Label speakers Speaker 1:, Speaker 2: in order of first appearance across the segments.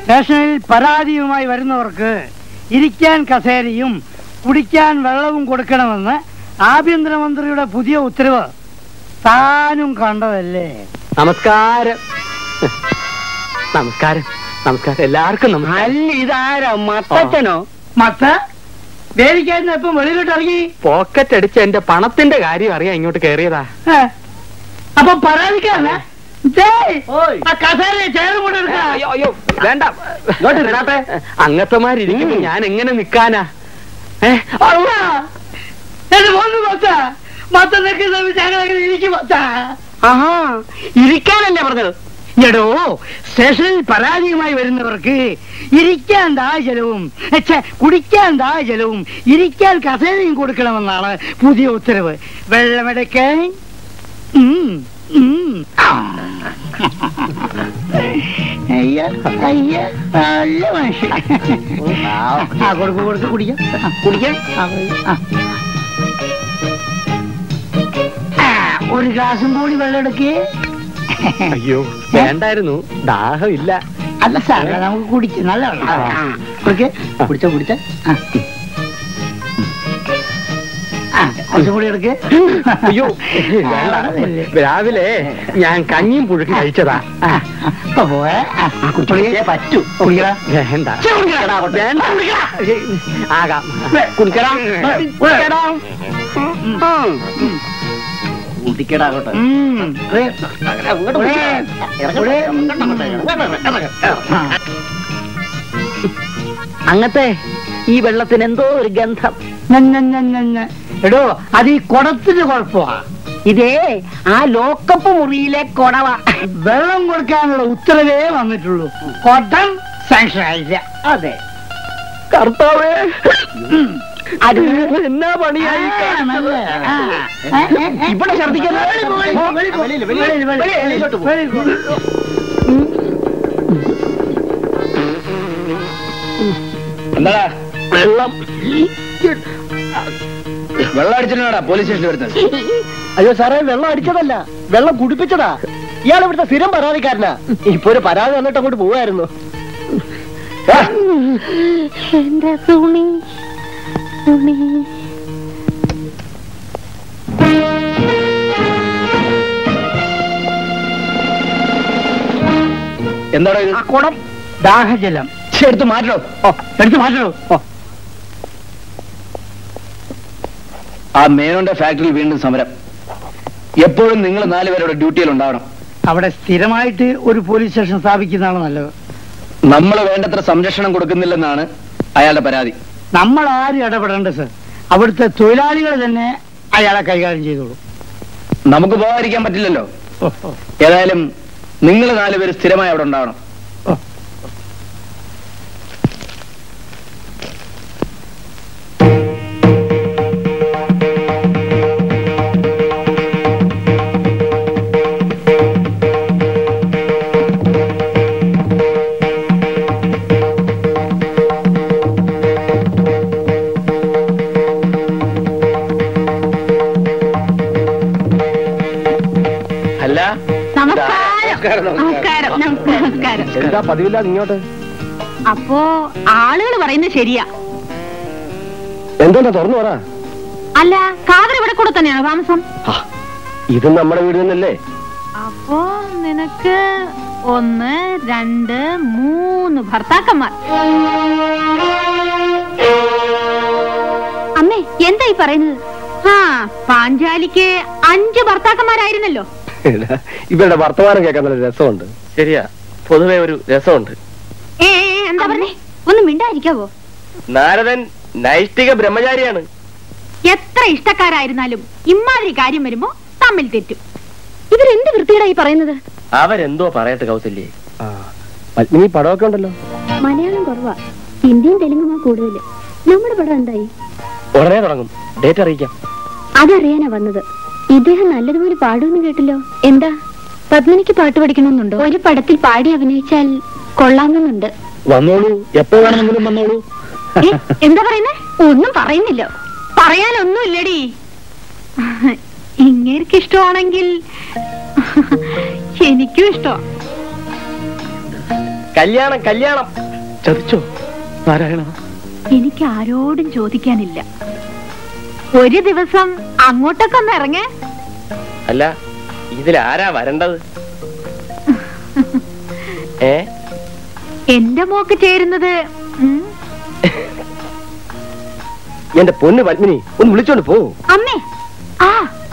Speaker 1: സ്റ്റേഷനിൽ പരാതിയുമായി വരുന്നവർക്ക് ഇരിക്കാൻ കസേരയും കുടിക്കാൻ വെള്ളവും കൊടുക്കണമെന്ന് ആഭ്യന്തരമന്ത്രിയുടെ പുതിയ ഉത്തരവ് താനും കണ്ടതല്ലേ
Speaker 2: നമസ്കാരം നമസ്കാരം നമസ്കാരം എല്ലാവർക്കും നമസ്കാരം
Speaker 1: അല്ല ഇതാരാ മത്തച്ഛനോ മത്ത വേദിക്കായിരുന്നു ഇപ്പം വെളിയിലോട്ട് ഇറങ്ങി
Speaker 2: പോക്കറ്റ് അടിച്ച് എന്റെ പണത്തിന്റെ കാര്യം അറിയാൻ ഇങ്ങോട്ട് കേറിയതാ
Speaker 1: ഏ, അപ്പൊ പരാതിക്കാരനാ ദേ, ആ കസേര ചേർന്ന് കൊണ്ട് എടുക്കാം
Speaker 2: അയ്യോ അയ്യോ വേണ്ട അങ്ങത്തമാരിരിക്കുമ്പോ ഞാൻ എങ്ങനെ നിക്കാനാ ഏ
Speaker 1: അല്ല എന്റെ മോന്ന് മത്ത മത്ത നിൽക്കുന്ന ഞങ്ങളങ്ങനെ ഇരിക്കും മത്ത ആഹാ ഇരിക്കാനല്ലേ പറഞ്ഞത് എടോ സ്റ്റേഷനിൽ പരാതിയുമായി വരുന്നവർക്ക് ഇരിക്കാൻ ദാഹജലവും ഛെ, കുടിക്കാൻ ദാഹജലവും ഇരിക്കാൻ കസേരയും കൊടുക്കണമെന്നാണ് പുതിയ ഉത്തരവ് വെള്ളമെടുക്കാൻ ഉം, ഉം. ആ. അയ്യ, അയ്യ, നല്ല മനുഷ്യൻ ആ കൊടുക്ക് കൊടുക്ക് കുടിക്കാം ആ, കുടിക്കാം ആ, ആ. ആ, ഒരു ഗ്ലാസും കൂടി വെള്ളം എടുക്കേ
Speaker 2: അയ്യോ വേണ്ടായിരുന്നു ദാഹമില്ല
Speaker 1: അല്ല സാർ നമുക്ക് കുടിക്കാം നല്ല വെള്ളം ആ, കുടിക്ക് കുടിച്ചോ കുടിച്ചോ ആ. ആ, കുറച്ചും കൂടി എടുക്ക്
Speaker 2: അയ്യോ വേണ്ട
Speaker 1: അതല്ലേ.
Speaker 2: രാവിലെ ഞാൻ കഞ്ഞിയും പുഴുക്കി കഴിച്ചതാ
Speaker 1: ആ, ഇപ്പൊ പോയെ ആ, കുടിച്ചേ പറ്റൂ കുടിക്കടാ
Speaker 2: വേണ്ട
Speaker 1: ഛെ, കുടിക്കടാ.
Speaker 2: വേണ്ട
Speaker 1: കുടിക്കടാ.
Speaker 2: ആകാം
Speaker 1: കുടിക്കടാ കുടിക്കടാ
Speaker 3: കുടിക്കടാ അങ്ങോട്ട്
Speaker 1: ഉം. ഏ,
Speaker 3: അങ്ങോട്ട്
Speaker 1: ഏ,
Speaker 3: ഇറങ്ങട്ടെ.
Speaker 1: ആ.
Speaker 3: അങ്ങത്തെ ഈ വെള്ളത്തിന് എന്തോ ഒരു ഗന്ധം
Speaker 1: ഞ, ഞ, ഞ, ഞ, ഞ. എടോ അത് ഈ കുടത്തിന് കുഴപ്പമാ
Speaker 3: ഇതേ ആ ലോക്കപ്പ് മുറിയിലെ കൊടവ
Speaker 1: വെള്ളം കൊടുക്കാനുള്ള ഉത്തരവേ വന്നിട്ടുള്ളൂ കോട്ടം സാങ്ഷൻ ആയില്ല
Speaker 3: അതെ
Speaker 2: കർത്താവേ അത് എന്നാ പണിയായി
Speaker 1: ആ,
Speaker 2: കാണിച്ചത്?
Speaker 1: നല്ല. ആ. ഏ, ഏ, ഏ.
Speaker 3: ഇവിടെ ഛർദ്ദിക്കരുത്.
Speaker 1: വെളിയിൽ പോ, വെളിയിൽ പോ, വെളിയിൽ പോ.
Speaker 3: വെളിയിൽ, വെളിയിൽ,
Speaker 1: വെളിയിൽ, വെളിയിൽ,
Speaker 3: വെളിയിലോട്ട് പോ.
Speaker 1: വെളിയിൽ പോ.
Speaker 4: എന്താടാ
Speaker 2: വെള്ളം
Speaker 4: വെള്ളം അടിച്ചിട്ടാ പോലീസ് സ്റ്റേഷനിൽ വരുന്നത്
Speaker 3: അയ്യോ സാറേ വെള്ളം അടിച്ചതല്ല വെള്ളം കുടിപ്പിച്ചതാ ഇയാൾ ഇവിടുത്തെ സ്ഥിരം പരാതിക്കാരനാ ഇപ്പൊ ഒരു പരാതി വന്നിട്ട് അങ്ങോട്ട് പോവായിരുന്നു
Speaker 5: എന്റെ തുണി തുണി
Speaker 4: എന്താടാ ഇത്
Speaker 1: ആ കുടം ദാഹജലം
Speaker 4: ഛെ, എടുത്ത് മാറ്റോ
Speaker 1: ഓ എടുത്ത് മാറ്റോ ഓ
Speaker 4: ആ മേനോന്റെ ഫാക്ടറിയിൽ വീണ്ടും സമരം എപ്പോഴും നിങ്ങൾ നാലുപേരുടെ ഡ്യൂട്ടിയിൽ ഉണ്ടാവണം
Speaker 1: അവിടെ സ്ഥിരമായിട്ട് ഒരു പോലീസ് സ്റ്റേഷൻ സ്ഥാപിക്കുന്നതാണ് നല്ലത്
Speaker 4: നമ്മൾ വേണ്ടത്ര സംരക്ഷണം കൊടുക്കുന്നില്ലെന്നാണ് അയാളുടെ പരാതി
Speaker 1: നമ്മൾ ആരും ഇടപെടേണ്ട സർ അവിടുത്തെ തൊഴിലാളികൾ തന്നെ അയാളെ കൈകാര്യം ചെയ്തോളൂ
Speaker 4: നമുക്ക് പോകാതിരിക്കാൻ പറ്റില്ലല്ലോ
Speaker 1: ഓ, ഓ,
Speaker 4: ഏതായാലും നിങ്ങൾ നാലുപേര് സ്ഥിരമായി അവിടെ ഉണ്ടാവണം
Speaker 1: ഓ.
Speaker 4: അല്ല
Speaker 5: നമസ്കാരം നമസ്കാരം നമസ്കാരം
Speaker 2: എന്താ പതിവില്ലാതെ ഇങ്ങോട്ട്
Speaker 5: അപ്പോ ആളുകൾ പറയുന്നത് ശരിയാ
Speaker 2: എന്താ തുറന്നു പറ
Speaker 5: അല്ല കാതർ ഇവിടെ കൂടെ തന്നെയാണോ താമസം
Speaker 2: ഇത് നമ്മുടെ വീട് തന്നെയല്ലേ
Speaker 5: അപ്പോ നിനക്ക് ഒന്ന് രണ്ട് മൂന്ന് ഭർത്താക്കന്മാർ അമ്മേ എന്താ ഈ പറയുന്നത് ആ പാഞ്ചാലിക്ക് അഞ്ച് ഭർത്താക്കന്മാരായിരുന്നല്ലോ
Speaker 2: ഇവരുടെ വർത്തമാനം കേൾക്കാൻ നല്ല രസമുണ്ട് ശരിയാ പൊതുവെ ഒരു രസമുണ്ട്
Speaker 5: ഏ ഏ, ഏ, എന്താ പറഞ്ഞേ ഒന്ന് മിണ്ടായിരിക്കാവോ
Speaker 2: നാരദൻ നൈഷ്ഠിക ബ്രഹ്മചാരിയാണ്
Speaker 5: എത്ര ഇഷ്ടക്കാരായിരുന്നാലും ഇമ്മാതിരി കാര്യം വരുമ്പോ തമ്മിൽ തെറ്റും ഇവരെന്ത് വൃത്തിയുടെ പറയുന്നത്
Speaker 2: അവരെന്തോ പറയട്ടെ കൗസല്യേ പത്മിനി പടമൊക്കെ ഉണ്ടല്ലോ
Speaker 5: മലയാളം കുറവാ ഹിന്ദിയും തെലുങ്കുമാ കൂടുതല് നമ്മുടെ പടം എന്തായി
Speaker 2: ഉടനെ തുടങ്ങും ഡേറ്റ് അറിയിക്കാം
Speaker 5: അതറിയാനാ വന്നത് ഇദ്ദേഹം നല്ലതുപോലെ പാടുമെന്ന് കേട്ടല്ലോ എന്താ പത്മിനിക്ക് പാട്ട് പഠിക്കണമെന്നുണ്ടോ ഒരു പടത്തിൽ പാടി അഭിനയിച്ചാൽ കൊള്ളാമെന്നുണ്ട്
Speaker 2: വന്നോളൂ എപ്പോ വേണമെങ്കിലും വന്നോളൂ
Speaker 5: ഏ, എന്താ പറയുന്നേ ഒന്നും പറയുന്നില്ല പറയാനൊന്നുമില്ലടി ഇങ്ങേർക്ക് ഇഷ്ടമാണെങ്കിൽ എനിക്കും ഇഷ്ടം
Speaker 3: കല്യാണം കല്യാണം
Speaker 2: ചതിച്ചോ നാരായണ
Speaker 6: എനിക്ക് ആരോടും ചോദിക്കാനില്ല ഒരു ദിവസം അങ്ങോട്ടൊക്കെ ഒന്ന് ഇറങ്ങേ
Speaker 2: അല്ല ഇതിലാരാ വരേണ്ടത് ഏ
Speaker 6: എന്റെ മോക്ക് ചേരുന്നത് ഉം,
Speaker 3: എന്റെ പൊന്ന് പത്മിനി ഒന്ന് വിളിച്ചോണ്ട് പോ
Speaker 6: അമ്മേ ആ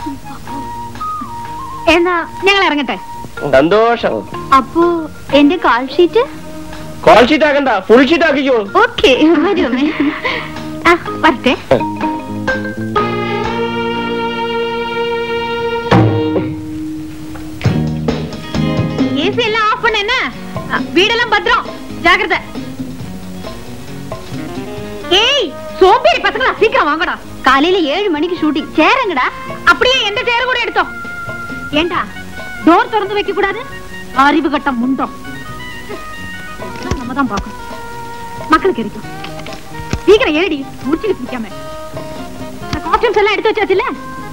Speaker 6: എന്നാ ഞങ്ങൾ ഇറങ്ങട്ടെ
Speaker 2: സന്തോഷം
Speaker 5: അപ്പോ എന്റെ കാൾ ഷീറ്റ്
Speaker 2: കോൾ ഷീറ്റ് ആക്കണ്ട ഫുൾ ഷീറ്റ് ആക്കിക്കോ
Speaker 6: ഓക്കെ വരൂ അമ്മേ ആ വരട്ടെ ஏசி எல்லாம் ஆஃப் பண்ண என்ன அ, வீடெல்லாம் பத்திரம் ஜாக்கிரதை ஏய் சோம்பேறி பசங்களா சீக்கிரம் வாங்கடா
Speaker 5: കാലയില് ഏഴ് മണിക്ക് ഷൂട്ടിംഗ് ചേരങ്ങടാ
Speaker 6: அப்படியே எந்த சேர கூட எடுத்தோம் ஏண்டா டோர் திறந்து வைக்க கூடாது அறிவு கட்டம் முண்டோம் நம்ம தான் பார்க்கணும் மக்களுக்கு இருக்கும் சீக்கிரம் ஏடி முடிச்சுக்கிட்டு நிக்காம காஸ்டியூம்ஸ் எல்லாம் எடுத்து வச்சாச்சுல்ல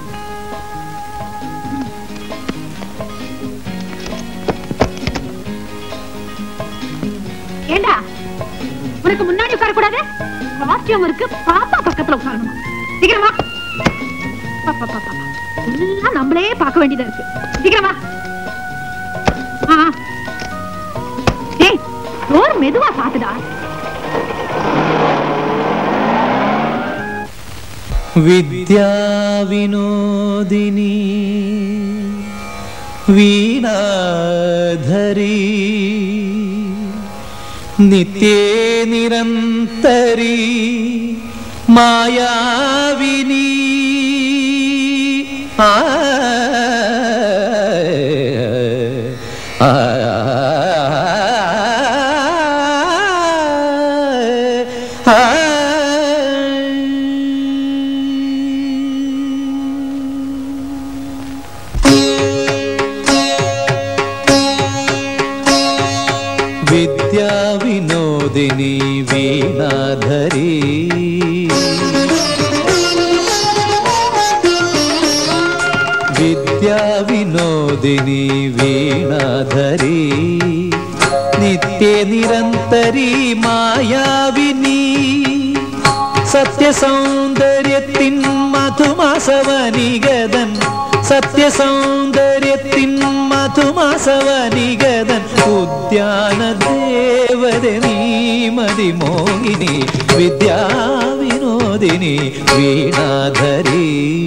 Speaker 6: ஏண்டா உனக்கு முன்னாடி உட்கார கூடாது காஸ்டியூம் இருக்கு பாப்பா பக்கத்துல உட்காரணும் சீக்கிரம் வா பா, பா, பா, பா. எல்லாம் நம்மளே பார்க்க வேண்டியதா இருக்கு சீக்கிரம் வா ஆ, ஆ. ஏய் டோர் மெதுவா சாத்துடா
Speaker 7: വിദ്യാവിനോദിനി വീണാധരി നിത്യേ നിരന്തരി മായാവിനി ആ ആ വിദ്യാവിനോദിനി വീണാധരി വിദ്യാവിനോദിനി വീണാധരി നിത്യേ നിരന്തരി മായാവിനി സത്യസൗന്ദര്യത്തിൻ മധുമാസവനികതൻ സത്യസൗന്ദര്യത്തിൻ മധുമാസവനികതൻ ഉദ്യാന ദേവത നീമതി മോഹിനി വിദ്യാവിനോദിനി വീണാധരി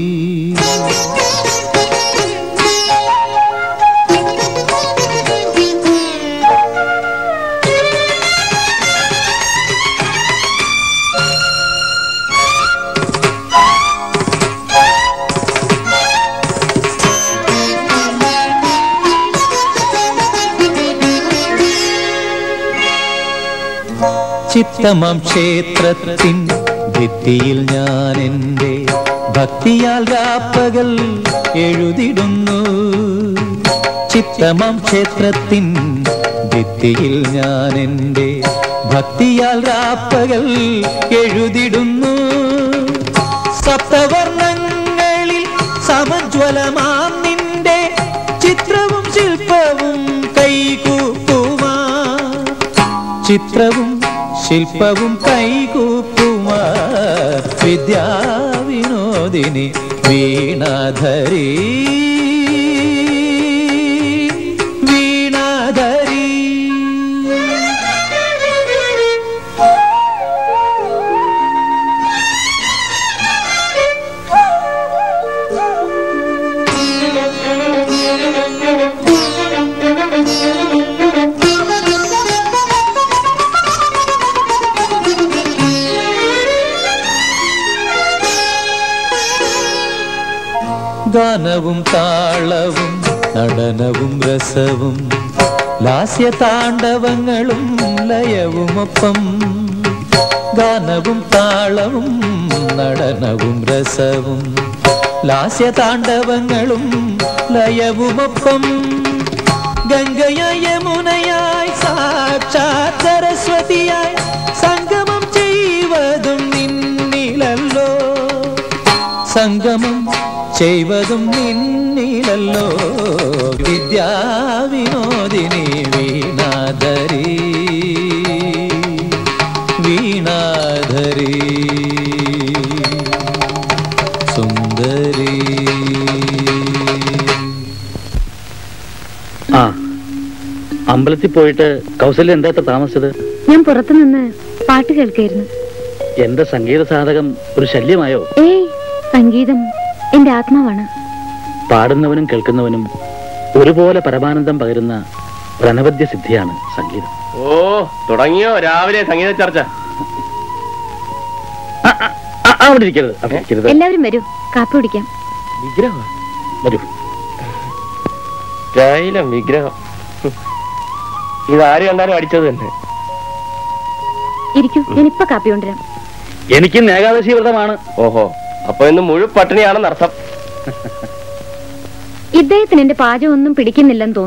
Speaker 7: ചിത്തമം ക്ഷേത്രത്തിൻ ഭിത്തിയിൽ ഞാൻ എൻ്റെ ഭക്തിയാൽ രാപ്പകൽ എഴുതിടുന്നു ചിത്തമം ക്ഷേത്രത്തിൻ ഭിത്തിയിൽ ഞാൻ എൻ്റെ ഭക്തിയാൽ രാപ്പകൽ എഴുതിടുന്നു സപ്തവർണ്ണങ്ങളിൽ സമജ്വലമാം നിന്റെ ചിത്രവും ശില്പവും കൈകൂപ്പുമാ ചിത്രവും ശില്പവും കൈകൂപ്പുമാ വിദ്യാവിനോദിനി വീണാധരി വീണാധരി ഗാനവും താളവും നടനവും രസവും ലാസ്യതാണ്ഡവങ്ങളും ലയവുമൊപ്പം ഗാനവും താളവും നടനവും രസവും ലാസ്യതാണ്ഡവങ്ങളും ലയവുമൊപ്പം ഗംഗയായ യമുനയായി സാക്ഷാത് സരസ്വതിയായി സംഗമം ചെയ്വതും നിന്നിലല്ലോ സംഗമം ചെയ്വതും നിന്നിലല്ലോ വിദ്യാവിനോദിനി വീണാധരി
Speaker 4: അമ്പലത്തിൽ പോയിട്ട് കൗസല്യ എന്താ ഇത്ര താമസിച്ചത്
Speaker 5: ഞാൻ പുറത്തുനിന്ന് പാട്ട് കേൾക്കായിരുന്നു
Speaker 4: എന്റെ സംഗീത സാധകം ഒരു ശല്യമായോ
Speaker 5: ഏയ് സംഗീതം എന്റെ ആത്മാവാണ്
Speaker 4: പാടുന്നവനും കേൾക്കുന്നവനും ഒരുപോലെ പരമാനന്ദം പകരുന്ന ഒരു അനവദ്യ സിദ്ധിയാണ് സംഗീതം
Speaker 2: ഓ തുടങ്ങിയോ രാവിലെ സംഗീത ചർച്ച
Speaker 4: ആ, ആ, ആ, അവിടെ ഇരിക്കരുത് അവിടെ ഇരിക്കരുത്
Speaker 5: എല്ലാവരും വരൂ കാപ്പി കുടിക്കാം
Speaker 2: വിഗ്രഹം
Speaker 4: വരൂ
Speaker 2: ശൈലം വിഗ്രഹം ഇതാര് കണ്ടാലും അടിച്ചത് തന്നെ
Speaker 5: ഇരിക്കൂ ഞാനിപ്പൊ കാപ്പി കൊണ്ടുവരാം
Speaker 4: എനിക്കും ഏകാദശി വ്രതമാണ്
Speaker 2: ഓഹോ അപ്പൊ ഇന്ന് മുഴു പട്ടിണിയാണെന്ന് അർത്ഥം
Speaker 5: ഇദ്ദേഹത്തിന് എന്റെ പാചകം ഒന്നും പിടിക്കുന്നില്ലെന്ന് തോന്നുന്നു